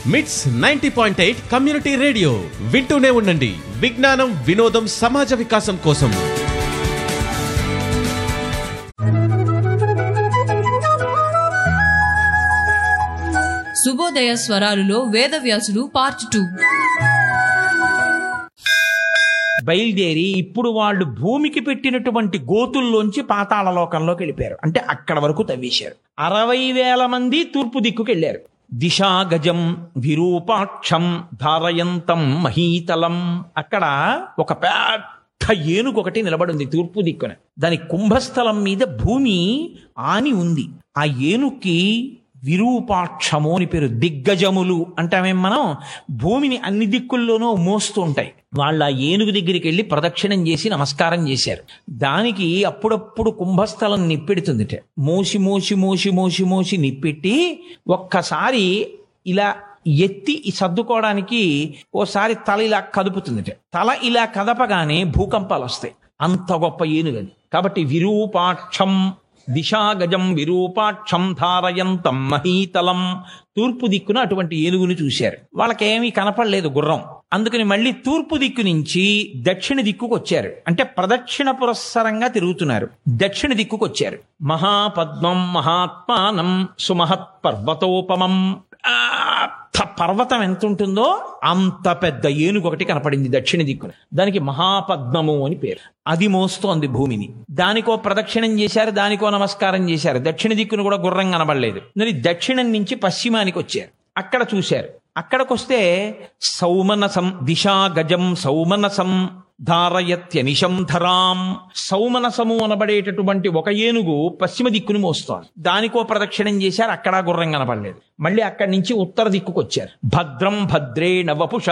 మిట్స్ ninety point eight community radio వింటూనే ఉండండి విజ్ఞానం వినోదం సమాజ వికాసం కోసం శుభోదయ స్వరాలులో వేదవ్యాసుడు పార్ట్ టూ బయలుదేరి ఇప్పుడు వాళ్ళు భూమికి పెట్టినటువంటి గోతుల్లోంచి పాతాళ లోకంలోకి వెళ్ళిపోయారు అంటే అక్కడ వరకు తవ్వేశారు అరవై వేల మంది తూర్పు దిక్కుకి వెళ్ళారు దిశా గజం విరూపాక్షం ధారయంతం మహీతలం అక్కడ ఒక పెద్ద ఏనుగు ఒకటి నిలబడింది తూర్పు దిక్కున దాని కుంభస్థలం మీద భూమి ఆని ఉంది ఆ ఏనుగుకి విరూపాక్షము అని పేరు దిగ్గజములు అంటామేం మనం భూమిని అన్ని దిక్కుల్లోనూ మోస్తూ ఉంటాయి వాళ్ళ ఆ ఏనుగు దగ్గరికి వెళ్ళి ప్రదక్షిణం చేసి నమస్కారం చేశారు దానికి అప్పుడప్పుడు కుంభస్థలం నిప్పెడుతుందిట మోసి మోసి మోసి మోసి మోసి నిప్పెట్టి ఒక్కసారి ఇలా ఎత్తి ఈ సర్దుకోవడానికి ఓసారి తల ఇలా కదుపుతుందిట తల ఇలా కదపగానే భూకంపాలు వస్తాయి అంత గొప్ప ఏనుగది కాబట్టి విరూపాక్షం దిశాగజం విరూపాక్షం ధారయంతం మహీతలం తూర్పు దిక్కున అటువంటి ఏనుగును చూశారు వాళ్ళకేమీ కనపడలేదు గుర్రం అందుకని మళ్ళీ తూర్పు దిక్కు నుంచి దక్షిణ దిక్కుకు వచ్చారు అంటే ప్రదక్షిణ పురస్సరంగా తిరుగుతున్నారు దక్షిణ దిక్కుకు వచ్చారు మహాపద్మం మహాత్మానం సుమహత్ పర్వతోపమం అంత పర్వతం ఎంత ఉంటుందో అంత పెద్ద ఏనుగు ఒకటి కనపడింది దక్షిణ దిక్కున దానికి మహాపద్మము అని పేరు అది మోస్తోంది భూమిని దానికో ప్రదక్షిణం చేశారు దానికో నమస్కారం చేశారు దక్షిణ దిక్కును కూడా గుర్రం కనబడలేదు మరి దక్షిణం నుంచి పశ్చిమానికి వచ్చారు అక్కడ చూశారు అక్కడికొస్తే సౌమనసం దిశా గజం సౌమనసం ధారయత్యనిశం ధరాం సౌమనసము అనబడేటటువంటి ఒక ఏనుగు పశ్చిమ దిక్కును మోస్తోంది దానికో ప్రదక్షిణం చేశారు అక్కడ గుర్రం కనపడలేదు మళ్ళీ అక్కడి నుంచి ఉత్తర దిక్కుకు వచ్చారు భద్రం భద్రే నవపుష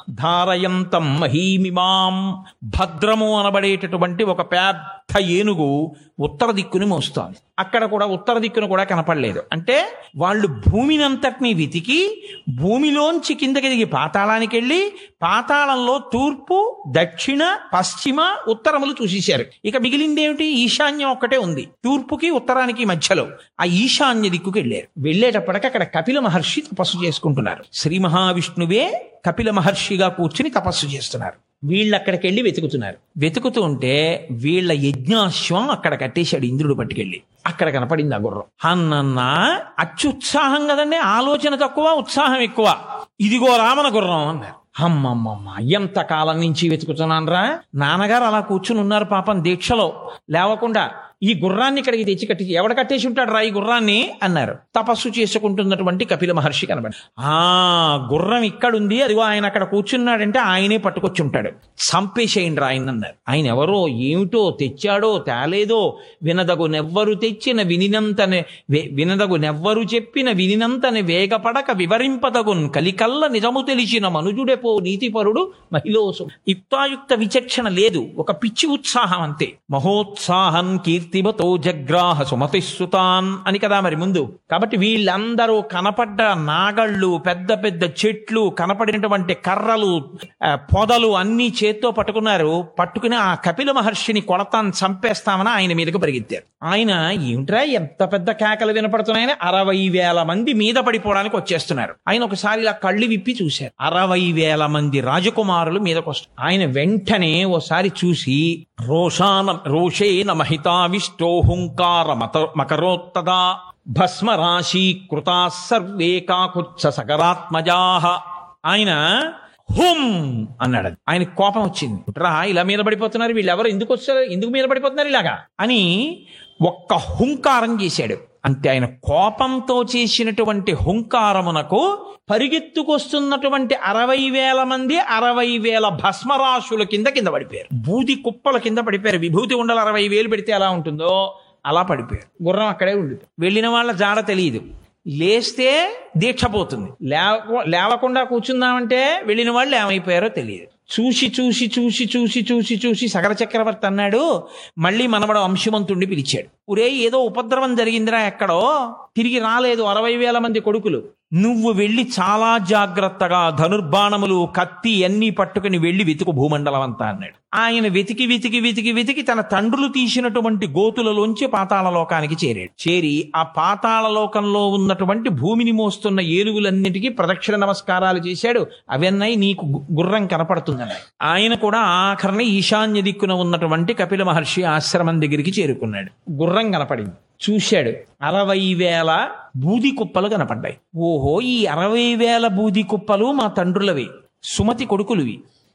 ధారయంతం మహీమిమాం భద్రము అనబడేటటువంటి ఒక పెద్ద ఏనుగు ఉత్తర దిక్కుని మోస్తోంది అక్కడ కూడా ఉత్తర దిక్కును కూడా కనపడలేదు అంటే వాళ్ళు భూమినంతటినీ వెతికి భూమిలోంచి కిందకి దిగి పాతాళానికి వెళ్ళి పాతాళంలో తూర్పు దక్షిణ పశ్చిమ ఉత్తరములు చూసేశారు ఇక మిగిలింది ఏమిటి ఈశాన్యం ఒక్కటే ఉంది తూర్పుకి ఉత్తరానికి మధ్యలో ఆ ఈశాన్య దిక్కుకి వెళ్ళారు వెళ్ళేటప్పటికి అక్కడ కపిల మహర్షి తపస్సు చేసుకుంటున్నారు శ్రీ మహావిష్ణువే కపిల మహర్షిగా కూర్చుని తపస్సు చేస్తున్నారు వీళ్ళు అక్కడికి వెళ్ళి వెతుకుతున్నారు వెతుకుతూ ఉంటే వీళ్ళ యజ్ఞాశ్వం అక్కడ కట్టేశాడు ఇంద్రుడు పట్టుకెళ్ళి అక్కడ కనపడింది ఆ గుర్రం అన్నన్న అత్యుత్సాహం కదండి ఆలోచన తక్కువ ఉత్సాహం ఎక్కువ ఇదిగో రామన గుర్రం అన్నారు అమ్మమ్మమ్మ ఎంత కాలం నుంచి వెతుకుతున్నానరా నాన్నగారు అలా కూర్చుని ఉన్నారు పాపం దీక్షలో లేవకుండా ఈ గుర్రాన్ని ఇక్కడికి తెచ్చి కట్టి ఎవడ కట్టేసి ఉంటాడు రా ఈ గుర్రాన్ని అన్నారు తపస్సు చేసుకుంటున్నటువంటి కపిల మహర్షి కనబడి ఆ గుర్రం ఇక్కడుంది అదిగో ఆయన అక్కడ కూర్చున్నాడంటే ఆయనే పట్టుకొచ్చి ఉంటాడు చంపేసేయండి రా ఆయన అన్నారు ఆయన ఎవరో ఏమిటో తెచ్చాడో తేలేదో వినదగు నెవ్వరు తెచ్చిన వినినంతనే వే- వినదగు నెవ్వరు చెప్పిన వినినంతనే వేగపడక వివరింపదగున్ కలికల్ల నిజము తెలిసిన మనుజుడెపో నీతిపరుడు మహిళోసు యుక్తాయుక్త విచక్షణ లేదు ఒక పిచ్చి ఉత్సాహం అంతే మహోత్సాహం కీర్తిమతో జగ్రాహ సుమతిస్సుతాన్ అని కదా మరి ముందు కాబట్టి వీళ్ళందరూ కనపడ్డ నాగళ్ళు పెద్ద పెద్ద చెట్లు కనపడినటువంటి కర్రలు ఆ, పొదలు అన్ని చేత్తో పట్టుకున్నారు పట్టుకుని ఆ కపిల మహర్షిని కొడతాను చంపేస్తామని ఆయన మీదకి పరిగెత్తారు ఆయన ఏమిట్రా ఎంత పెద్ద కేకలు వినపడుతున్నాయని అరవై వేల మంది మీద పడిపోవడానికి వచ్చేస్తున్నారు ఆయన ఒకసారి ఇలా కళ్ళు విప్పి చూశారు అరవై వేల మంది రాజకుమారులు మీదకి వస్తారు ఆయన వెంటనే ఓసారి చూసి రోషాన రోషేన మహితావిష్టో హుంకార మత మకరోత్తదా భస్మరాశి కృతా సర్వే కాకుత్స సగరాత్మజాహ ఆయన హుం అన్నాడు అది. ఆయన కోపం వచ్చింది రా ఇలా మీద పడిపోతున్నారు వీళ్ళు ఎవరు ఎందుకు వచ్చారు ఎందుకు మీద పడిపోతున్నారు ఇలాగా అని ఒక్క హుంకారం చేశాడు అంటే ఆయన కోపంతో చేసినటువంటి హుంకారమునకు పరిగెత్తుకొస్తున్నటువంటి అరవై వేల మంది అరవై వేల భస్మరాశుల కింద కింద పడిపోయారు బూది కుప్పల కింద పడిపోయారు విభూతి ఉండలు అరవై వేలు పెడితే ఎలా ఉంటుందో అలా పడిపోయారు గుర్రం అక్కడే ఉండిపోయి వెళ్ళిన వాళ్ళ జాడ తెలియదు లేస్తే దీక్ష పోతుంది లేవ లేవకుండా కూర్చుందామంటే వెళ్ళిన వాళ్ళు ఏమైపోయారో తెలియదు చూసి చూసి చూసి చూసి చూసి చూసి సగర చక్రవర్తి అన్నాడు మళ్ళీ మనవడు అంశుమంతుణ్ణి పిలిచాడు ఒరే ఏదో ఉపద్రవం జరిగిందిరా ఎక్కడో తిరిగి రాలేదు అరవై వేల మంది కొడుకులు నువ్వు వెళ్ళి చాలా జాగ్రత్తగా ధనుర్బాణములు కత్తి అన్నీ పట్టుకుని వెళ్ళి వెతుకు భూమండలం అంతా అన్నాడు ఆయన వెతికి వెతికి వెతికి వెతికి తన తండ్రులు తీసినటువంటి గోతులలోంచి పాతాళ లోకానికి చేరాడు చేరి ఆ పాతాళ లోకంలో ఉన్నటువంటి భూమిని మోస్తున్న ఏనుగులన్నిటికీ ప్రదక్షిణ నమస్కారాలు చేశాడు అవన్నీ నీకు గు- గుర్రం కనపడుతుందన్నాడు ఆయన కూడా ఆఖరణ ఈశాన్య దిక్కున ఉన్నటువంటి కపిల మహర్షి ఆశ్రమం దగ్గరికి చేరుకున్నాడు గుర్రం కనపడింది చూశాడు అరవై వేల బూది కుప్పలు కనపడ్డాయి ఓహో ఈ అరవై వేల బూది కుప్పలు మా తండ్రులవి సుమతి కొడుకులువి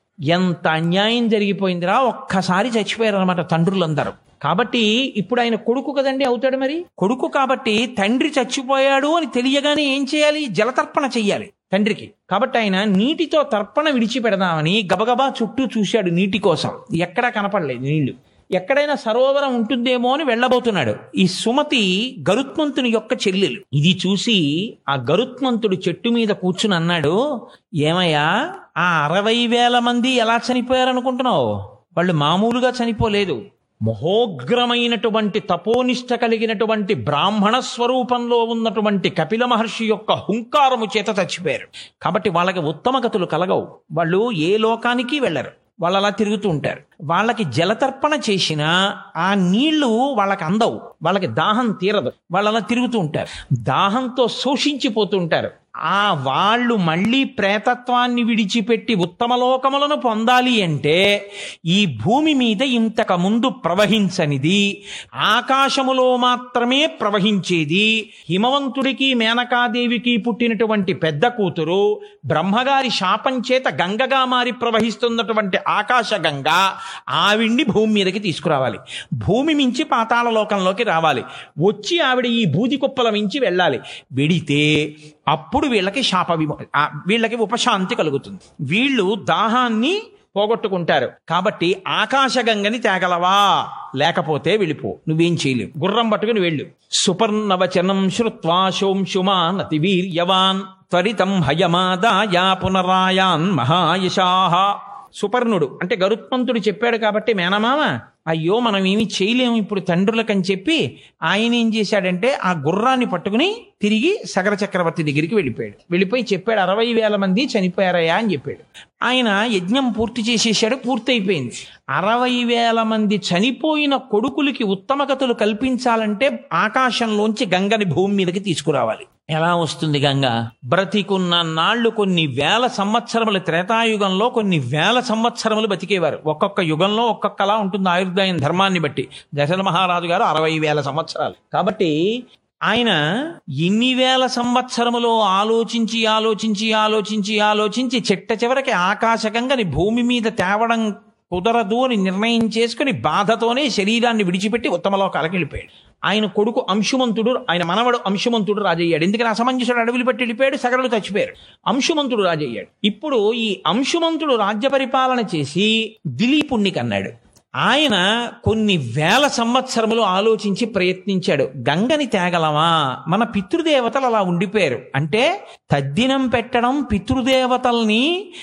ఎంత అన్యాయం జరిగిపోయిందిరా ఒక్కసారి చచ్చిపోయారు అనమాట తండ్రులందరూ కాబట్టి ఇప్పుడు ఆయన కొడుకు కదండి అవుతాడు మరి కొడుకు కాబట్టి తండ్రి చచ్చిపోయాడు అని తెలియగానే ఏం చేయాలి జలతర్పణ చెయ్యాలి తండ్రికి కాబట్టి ఆయన నీటితో తర్పణ విడిచిపెడదామని గబగబా చుట్టూ చూశాడు నీటి కోసం ఎక్కడా కనపడలేదు నీళ్లు ఎక్కడైనా సరోవరం ఉంటుందేమో అని వెళ్ళబోతున్నాడు ఈ సుమతి గరుత్మంతుని యొక్క చెల్లెలు ఇది చూసి ఆ గరుత్మంతుడు చెట్టు మీద కూర్చుని అన్నాడు ఏమయ్యా ఆ అరవై వేల మంది ఎలా చనిపోయారనుకుంటున్నావు వాళ్ళు మామూలుగా చనిపోలేదు మహోగ్రమైనటువంటి తపోనిష్ట కలిగినటువంటి బ్రాహ్మణ స్వరూపంలో ఉన్నటువంటి కపిల మహర్షి యొక్క హుంకారము చేత చచ్చిపోయారు కాబట్టి వాళ్ళకి ఉత్తమ గతులు కలగవు వాళ్ళు ఏ లోకానికి వెళ్ళరు వాళ్ళు అలా తిరుగుతూ ఉంటారు వాళ్ళకి జలతర్పణ చేసినా ఆ నీళ్లు వాళ్ళకి అందవు వాళ్ళకి దాహం తీరదు వాళ్ళు అలా తిరుగుతూ ఉంటారు దాహంతో శోషించిపోతూ ఉంటారు ఆ వాళ్ళు మళ్ళీ ప్రేతత్వాన్ని విడిచిపెట్టి ఉత్తమ లోకములను పొందాలి అంటే ఈ భూమి మీద ఇంతకు ముందు ప్రవహించనిది ఆకాశములో మాత్రమే ప్రవహించేది హిమవంతుడికి మేనకాదేవికి పుట్టినటువంటి పెద్ద కూతురు బ్రహ్మగారి శాపం చేత గంగగా మారి ప్రవహిస్తున్నటువంటి ఆకాశ గంగ ఆవిడ్ని భూమి మీదకి తీసుకురావాలి భూమి మించి పాతాళ లోకంలోకి రావాలి వచ్చి ఆవిడ ఈ బూది కుప్పల మించి వెళ్ళాలి వెడితే అప్పుడు వీళ్ళకి శాప విమో ఆ, వీళ్ళకి ఉపశాంతి కలుగుతుంది వీళ్ళు దాహాన్ని పోగొట్టుకుంటారు కాబట్టి ఆకాశగంగని తేగలవా లేకపోతే వెళ్ళిపో నువ్వేం చేయలేవు గుర్రం పట్టుకుని వెళ్ళు సుపర్ణవచనం శ్రుత్వా శోంశుమా నతి వీర్యవాన్ త్వరితం హయమాదాయ పునరాయాన్ మహాయశాహ సుపర్ణుడు అంటే గరుత్మంతుడు చెప్పాడు కాబట్టి మేనమామ అయ్యో మనం ఏమి చేయలేము ఇప్పుడు తండ్రులకని చెప్పి ఆయన ఏం చేశాడంటే ఆ గుర్రాన్ని పట్టుకుని తిరిగి సగర చక్రవర్తి దగ్గరికి వెళ్ళిపోయాడు వెళ్ళిపోయి చెప్పాడు అరవై వేల మంది చనిపోయారయ్యా అని చెప్పాడు ఆయన యజ్ఞం పూర్తి చేసేసాడు పూర్తయిపోయింది అరవై వేల మంది చనిపోయిన కొడుకులకి ఉత్తమ గతులు కల్పించాలంటే ఆకాశంలోంచి గంగని భూమి మీదకి తీసుకురావాలి ఎలా వస్తుంది గంగ బ్రతికున్న నాళ్లు కొన్ని వేల సంవత్సరముల త్రేతాయుగంలో కొన్ని వేల సంవత్సరములు బతికేవారు ఒక్కొక్క యుగంలో ఒక్కొక్కలా ఉంటుంది ఆయుర్దాయం ధర్మాన్ని బట్టి దశరథ మహారాజు గారు అరవై వేల సంవత్సరాలు కాబట్టి ఆయన ఎన్ని వేల సంవత్సరములో ఆలోచించి ఆలోచించి ఆలోచించి ఆలోచించి చిట్ట చివరికి ఆకాశగంగని భూమి మీద తేవడం కుదరదు అని నిర్ణయం చేసుకుని బాధతోనే శరీరాన్ని విడిచిపెట్టి ఉత్తమలోకాలకు వెళ్ళిపోయాడు ఆయన కొడుకు అంశుమంతుడు ఆయన మనవడు అంశుమంతుడు రాజయ్యాడు ఎందుకని అసమంజసుడు అడవులు పెట్టి వెళ్ళిపోయాడు సగరులు చచ్చిపోయారు అంశుమంతుడు రాజయ్యాడు ఇప్పుడు ఈ అంశుమంతుడు రాజ్య పరిపాలన చేసి దిలీపుణ్ణి కన్నాడు ఆయన కొన్ని వేల సంవత్సరములు ఆలోచించి ప్రయత్నించాడు గంగని తేగలమా మన పితృదేవతలు అలా ఉండిపోయారు అంటే తద్దినం పెట్టడం పితృదేవతల్ని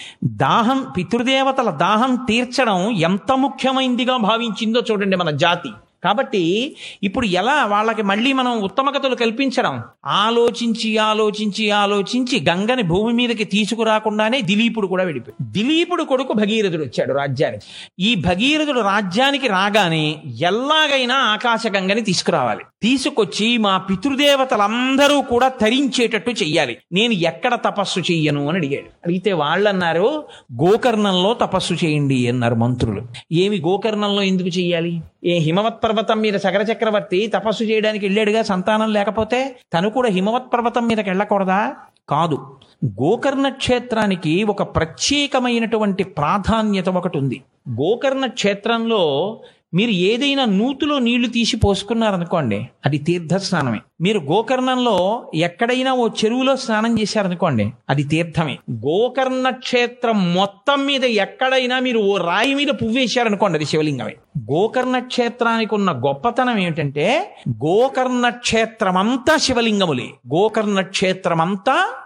దాహం పితృదేవతల దాహం తీర్చడం ఎంత ముఖ్యమైందిగా భావించిందో చూడండి మన జాతి కాబట్టి ఇప్పుడు ఎలా వాళ్ళకి మళ్ళీ మనం ఉత్తమగతులు కల్పించడం ఆలోచించి ఆలోచించి ఆలోచించి గంగని భూమి మీదకి తీసుకురాకుండానే దిలీపుడు కూడా వెళ్ళిపోయాడు దిలీపుడు కొడుకు భగీరథుడు వచ్చాడు రాజ్యానికి ఈ భగీరథుడు రాజ్యానికి రాగానే ఎలాగైనా ఆకాశ గంగని తీసుకురావాలి తీసుకొచ్చి మా పితృదేవతలందరూ కూడా తరించేటట్టు చెయ్యాలి నేను ఎక్కడ తపస్సు చెయ్యను అని అడిగాడు అడిగితే వాళ్ళన్నారు గోకర్ణంలో తపస్సు చేయండి అన్నారు మంత్రులు ఏమి గోకర్ణంలో ఎందుకు చెయ్యాలి ఏ హిమవత్ పర్వతం మీద సగర చక్రవర్తి తపస్సు చేయడానికి వెళ్ళాడుగా సంతానం లేకపోతే తను కూడా హిమవత్ పర్వతం మీదకి వెళ్ళకూడదా కాదు గోకర్ణ క్షేత్రానికి ఒక ప్రత్యేకమైనటువంటి ప్రాధాన్యత ఒకటి ఉంది గోకర్ణ క్షేత్రంలో మీరు ఏదైనా నూతులో నీళ్లు తీసి పోసుకున్నారనుకోండి అది తీర్థస్నానమే మీరు గోకర్ణంలో ఎక్కడైనా ఓ చెరువులో స్నానం చేశారనుకోండి అది తీర్థమే గోకర్ణ క్షేత్రం మొత్తం మీద ఎక్కడైనా మీరు ఓ రాయి మీద పువ్వేశారనుకోండి అది శివలింగమే గోకర్ణ క్షేత్రానికి ఉన్న గొప్పతనం ఏమిటంటే గోకర్ణ క్షేత్రమంతా శివలింగములే గోకర్ణ క్షేత్రమంతా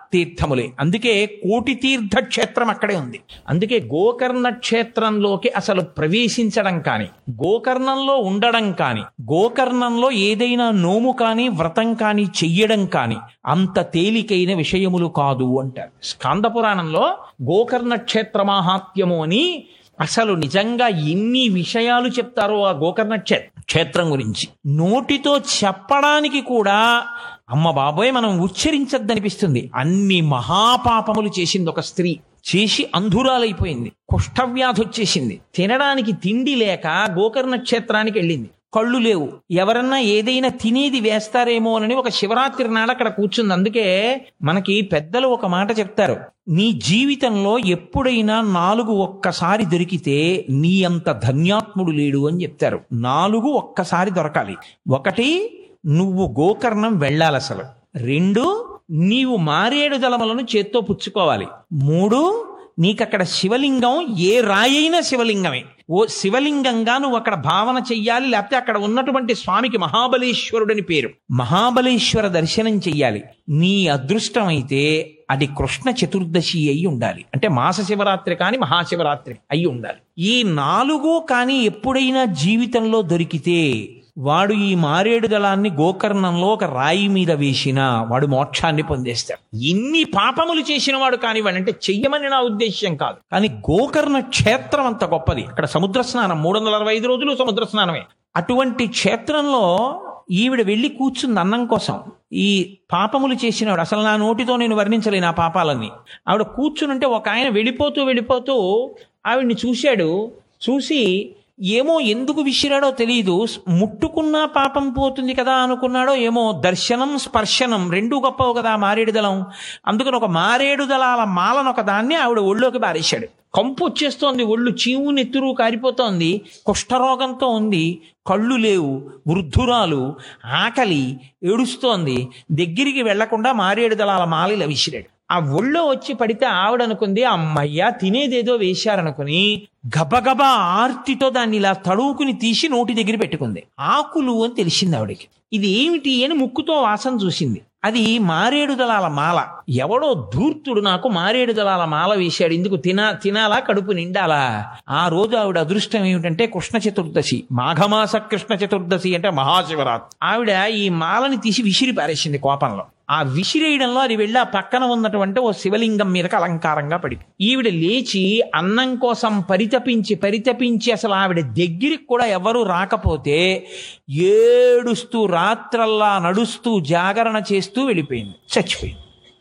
తీర్థములే అందుకే కోటి తీర్థ క్షేత్రం అక్కడే ఉంది అందుకే గోకర్ణ క్షేత్రంలోకి అసలు ప్రవేశించడం కానీ గోకర్ణంలో ఉండడం కానీ గోకర్ణంలో ఏదైనా నోము కానీ వ్రతం కానీ చెయ్యడం కానీ అంత తేలికైన విషయములు కాదు అంటారు స్కాంద పురాణంలో గోకర్ణ క్షేత్ర మాహాత్మ్యము అని అసలు నిజంగా ఎన్ని విషయాలు చెప్తారో ఆ గోకర్ణ క్షే క్షేత్రం గురించి నోటితో చెప్పడానికి కూడా అమ్మ బాబోయ్ మనం ఉచ్చరించద్దనిపిస్తుంది అన్ని మహాపాపములు చేసింది ఒక స్త్రీ చేసి అంధురాలైపోయింది కుష్ఠవ్యాధి వచ్చేసింది తినడానికి తిండి లేక గోకర్ణ క్షేత్రానికి వెళ్ళింది కళ్ళు లేవు ఎవరన్నా ఏదైనా తినేది వేస్తారేమో అని ఒక శివరాత్రి నాడు అక్కడ కూర్చుంది అందుకే మనకి పెద్దలు ఒక మాట చెప్తారు నీ జీవితంలో ఎప్పుడైనా నాలుగు ఒక్కసారి దొరికితే నీ అంత ధన్యాత్ముడు లేడు అని చెప్తారు నాలుగు ఒక్కసారి దొరకాలి ఒకటి నువ్వు గోకర్ణం వెళ్ళాలి అసలు రెండు నీవు మారేడు దళములను చేత్తో పుచ్చుకోవాలి మూడు నీకక్కడ శివలింగం ఏ రాయైనా శివలింగమే ఓ శివలింగంగా నువ్వు అక్కడ భావన చెయ్యాలి లేకపోతే అక్కడ ఉన్నటువంటి స్వామికి మహాబలేశ్వరుడని పేరు మహాబలేశ్వర దర్శనం చెయ్యాలి నీ అదృష్టం అయితే అది కృష్ణ చతుర్దశి అయి ఉండాలి అంటే మాస శివరాత్రి కానీ మహాశివరాత్రి అయి ఉండాలి ఈ నాలుగు కానీ ఎప్పుడైనా జీవితంలో దొరికితే వాడు ఈ మారేడు దళాన్ని గోకర్ణంలో ఒక రాయి మీద వేసినా వాడు మోక్షాన్ని పొందేస్తాడు ఇన్ని పాపములు చేసిన వాడు కానివ్వండి అంటే చెయ్యమని నా ఉద్దేశ్యం కాదు కానీ గోకర్ణ క్షేత్రం అంత గొప్పది అక్కడ సముద్ర స్నానం మూడు వందల అరవై ఐదు రోజులు సముద్ర స్నానమే అటువంటి క్షేత్రంలో ఈవిడ వెళ్ళి కూర్చుంది అన్నం కోసం ఈ పాపములు చేసినవాడు అసలు నా నోటితో నేను వర్ణించలేను ఆ పాపాలన్నీ ఆవిడ కూర్చునుంటే ఒక ఆయన వెళ్ళిపోతూ వెళ్ళిపోతూ ఆవిడ్ని చూశాడు చూసి ఏమో ఎందుకు విసిరాడో తెలియదు ముట్టుకున్నా పాపం పోతుంది కదా అనుకున్నాడో ఏమో దర్శనం స్పర్శనం రెండు గొప్పవు కదా మారేడు దళం అందుకని ఒక మారేడు దళాల మాలను ఒక దాన్ని ఆవిడ ఒళ్ళోకి బారేశాడు కంపు వచ్చేస్తోంది ఒళ్ళు చీము నెత్తురు కారిపోతోంది కుష్ఠరోగంతో ఉంది కళ్ళు లేవు వృద్ధురాలు ఆకలి ఏడుస్తోంది దగ్గరికి వెళ్లకుండా మారేడు దళాల మాలిల విసిరాడు ఆ ఒళ్ళో వచ్చి పడితే ఆవిడ అనుకుంది అమ్మయ్యా తినేదేదో వేశారనుకుని గబగబా ఆర్తితో దాన్ని ఇలా తడువుకుని తీసి నోటి దగ్గర పెట్టుకుంది ఆకులు అని తెలిసింది ఆవిడకి ఇది ఏమిటి అని ముక్కుతో వాసన చూసింది అది మారేడు దళాల మాల ఎవడో ధూర్తుడు నాకు మారేడు దళాల మాల వేశాడు ఇందుకు తినా తినాలా కడుపు నిండాలా ఆ రోజు ఆవిడ అదృష్టం ఏమిటంటే కృష్ణ చతుర్దశి మాఘమాస కృష్ణ చతుర్దశి అంటే మహాశివరాత్రి ఆవిడ ఈ మాలని తీసి విసిరి పారేసింది కోపంలో ఆ విసిరేయడంలో అది వెళ్ళి ఆ పక్కన ఉన్నటువంటి ఓ శివలింగం మీదకి అలంకారంగా పడి ఈవిడ లేచి అన్నం కోసం పరితపించి పరితపించి అసలు ఆవిడ దగ్గరికి కూడా ఎవరు రాకపోతే ఏడుస్తూ రాత్రల్లా నడుస్తూ జాగరణ చేస్తూ వెళ్ళిపోయింది చచ్చిపోయింది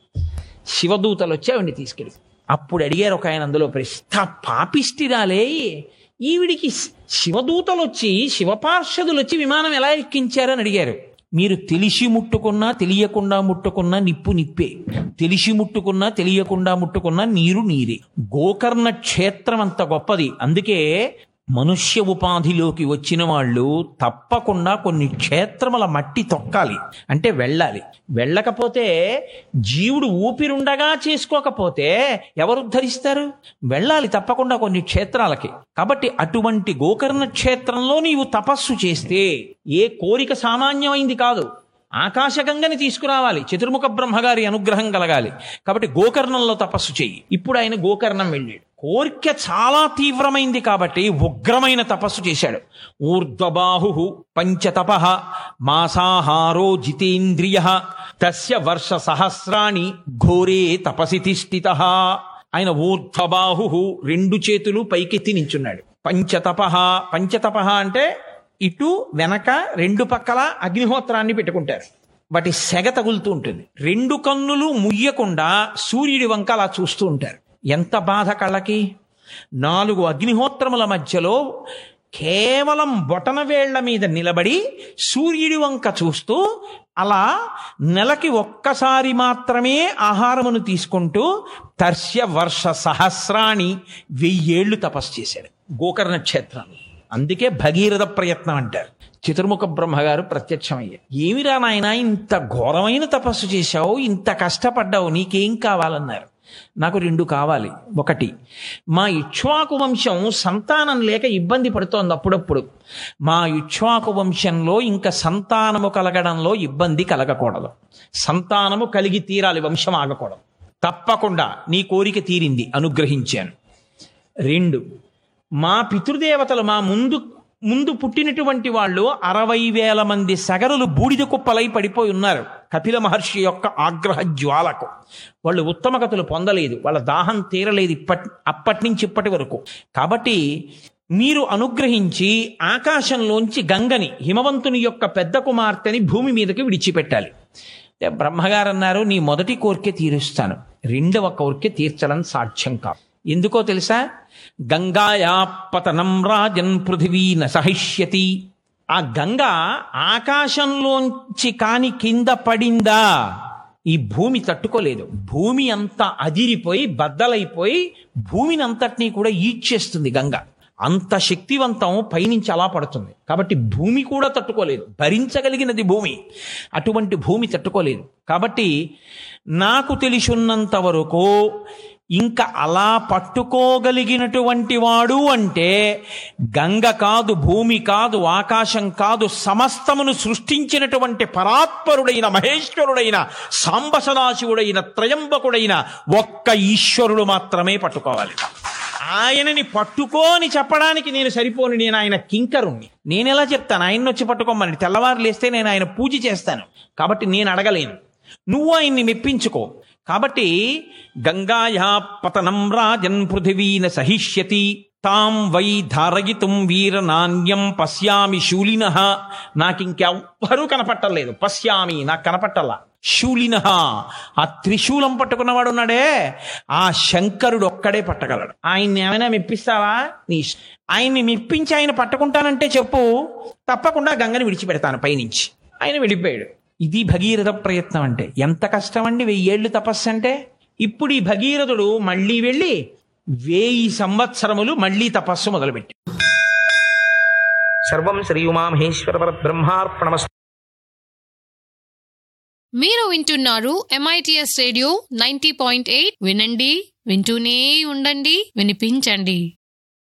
శివదూతలు వచ్చి ఆవిడని తీసుకెళ్ళి అప్పుడు అడిగారు ఒక ఆయన అందులో ప్రశ్న పాపిష్టిరాలే ఈవిడికి శివదూతలు వచ్చి శివపార్షదులు వచ్చి విమానం ఎలా ఎక్కించారని అడిగారు మీరు తెలిసి ముట్టుకున్నా తెలియకుండా ముట్టుకున్నా నిప్పు నిప్పే తెలిసి ముట్టుకున్నా తెలియకుండా ముట్టుకున్నా నీరు నీరే గోకర్ణ క్షేత్రం అంత గొప్పది అందుకే మనుష్య ఉపాధిలోకి వచ్చిన వాళ్ళు తప్పకుండా కొన్ని క్షేత్రముల మట్టి తొక్కాలి అంటే వెళ్ళాలి వెళ్ళకపోతే జీవుడు ఊపిరుండగా చేసుకోకపోతే ఎవరు ఉద్ధరిస్తారు వెళ్ళాలి తప్పకుండా కొన్ని క్షేత్రాలకి కాబట్టి అటువంటి గోకర్ణ క్షేత్రంలో నీవు తపస్సు చేస్తే ఏ కోరిక సామాన్యమైంది కాదు ఆకాశగంగని తీసుకురావాలి చతుర్ముఖ బ్రహ్మగారి అనుగ్రహం కలగాలి కాబట్టి గోకర్ణంలో తపస్సు చెయ్యి ఇప్పుడు ఆయన గోకర్ణం వెళ్ళాడు కోరిక చాలా తీవ్రమైంది కాబట్టి ఉగ్రమైన తపస్సు చేశాడు ఊర్ధ్వబాహు పంచతప మాసాహారో జితేంద్రియ తస్య వర్ష సహస్రాణి ఘోరే తపసి తిష్ఠిత ఆయన ఊర్ధ్వబాహు రెండు చేతులు పైకెత్తి నించున్నాడు పంచతప పంచతప అంటే ఇటు వెనక రెండు పక్కల అగ్నిహోత్రాన్ని పెట్టుకుంటారు వాటి సెగ తగులుతూ ఉంటుంది రెండు కన్నులు ముయ్యకుండా సూర్యుడి వంక అలా చూస్తూ ఉంటారు ఎంత బాధ కళ్ళకి నాలుగు అగ్నిహోత్రముల మధ్యలో కేవలం బొటన వేళ్ల మీద నిలబడి సూర్యుడి వంక చూస్తూ అలా నెలకి ఒక్కసారి మాత్రమే ఆహారమును తీసుకుంటూ తర్శ్య వర్ష సహస్రాన్ని వెయ్యేళ్లు తపస్సు చేశాడు గోకర్ణ క్షేత్రంలో అందుకే భగీరథ ప్రయత్నం అంటారు చతుర్ముఖ బ్రహ్మగారు ప్రత్యక్షమయ్యారు ఏమిరా నాయన ఇంత ఘోరమైన తపస్సు చేశావు ఇంత కష్టపడ్డావు నీకేం కావాలన్నారు నాకు రెండు కావాలి ఒకటి మా ఇక్ష్వాకు వంశం సంతానం లేక ఇబ్బంది పడుతోంది అప్పుడప్పుడు మా ఇక్ష్వాకు వంశంలో ఇంకా సంతానము కలగడంలో ఇబ్బంది కలగకూడదు సంతానము కలిగి తీరాలి వంశం ఆగకూడదు తప్పకుండా నీ కోరిక తీరింది అనుగ్రహించాను రెండు మా పితృదేవతలు మా ముందు ముందు పుట్టినటువంటి వాళ్ళు అరవై వేల మంది సగరులు బూడిద కుప్పలై పడిపోయి ఉన్నారు కపిల మహర్షి యొక్క ఆగ్రహ జ్వాలకు వాళ్ళు ఉత్తమగతులు పొందలేదు వాళ్ళ దాహం తీరలేదు ఇప్పటి అప్పటి నుంచి ఇప్పటి వరకు కాబట్టి మీరు అనుగ్రహించి ఆకాశంలోంచి గంగని హిమవంతుని యొక్క పెద్ద కుమార్తెని భూమి మీదకి విడిచిపెట్టాలి అంటే బ్రహ్మగారు అన్నారు నీ మొదటి కోరిక తీరుస్తాను రెండవ కోరిక తీర్చడం సాధ్యం కాదు ఎందుకో తెలుసా గంగాయా పతనం రాజన్ పృథివీ న సహిష్యతి ఆ గంగ ఆకాశంలోంచి కాని కింద పడిందా ఈ భూమి తట్టుకోలేదు భూమి అంతా అదిరిపోయి బద్దలైపోయి భూమిని అంతటినీ కూడా ఈడ్చేస్తుంది గంగ అంత శక్తివంతం పైనుంచి అలా పడుతుంది కాబట్టి భూమి కూడా తట్టుకోలేదు భరించగలిగినది భూమి అటువంటి భూమి తట్టుకోలేదు కాబట్టి నాకు తెలిసినంత వరకు ఇంకా అలా పట్టుకోగలిగినటువంటి వాడు అంటే గంగ కాదు భూమి కాదు ఆకాశం కాదు సమస్తమును సృష్టించినటువంటి పరాత్పరుడైన మహేశ్వరుడైన సాంబ సదాశివుడైన త్రయంబకుడైన ఒక్క ఈశ్వరుడు మాత్రమే పట్టుకోవాలి ఆయనని పట్టుకోని చెప్పడానికి నేను సరిపోను నేను ఆయన కింకరుణ్ణి నేను ఎలా చెప్తాను ఆయన వచ్చి పట్టుకోమని తెల్లవారు లేస్తే నేను ఆయన పూజ చేస్తాను కాబట్టి నేను అడగలేను నువ్వు ఆయన్ని మెప్పించుకో కాబట్టి గంగాయా పతనం రాజన్ పృథివీన సహిష్యతి తాం వై ధారయితుం వీర నాణ్యం పశ్యామి శూలిన నాకింకెవ్వరూ కనపట్టలేదు పశ్యామి నాకు కనపట్టల్లా శూలిన ఆ త్రిశూలం పట్టుకున్నవాడు ఉన్నాడే ఆ శంకరుడు ఒక్కడే పట్టగలడు ఆయన్ని ఏమైనా మెప్పిస్తావా నీ ఇష్టం. ఆయన్ని మెప్పించి ఆయన పట్టుకుంటానంటే చెప్పు తప్పకుండా గంగని విడిచిపెడతాను పైనుంచి ఆయన వెళ్ళిపోయాడు ఇది భగీరథ ప్రయత్నం అంటే ఎంత కష్టం అండి వెయ్యేళ్ళు తపస్సు అంటే ఇప్పుడు ఈ భగీరథుడు మళ్ళీ వెళ్ళి వేయి సంవత్సరములు మళ్ళీ తపస్సు మొదలుపెట్టి సర్వం శ్రీ ఉమామహేశ్వర పరబ్రహ్మార్పణమస్తు మీరు వింటున్నారు MITS radio ninety point eight వినండి వింటూనే ఉండండి వినిపించండి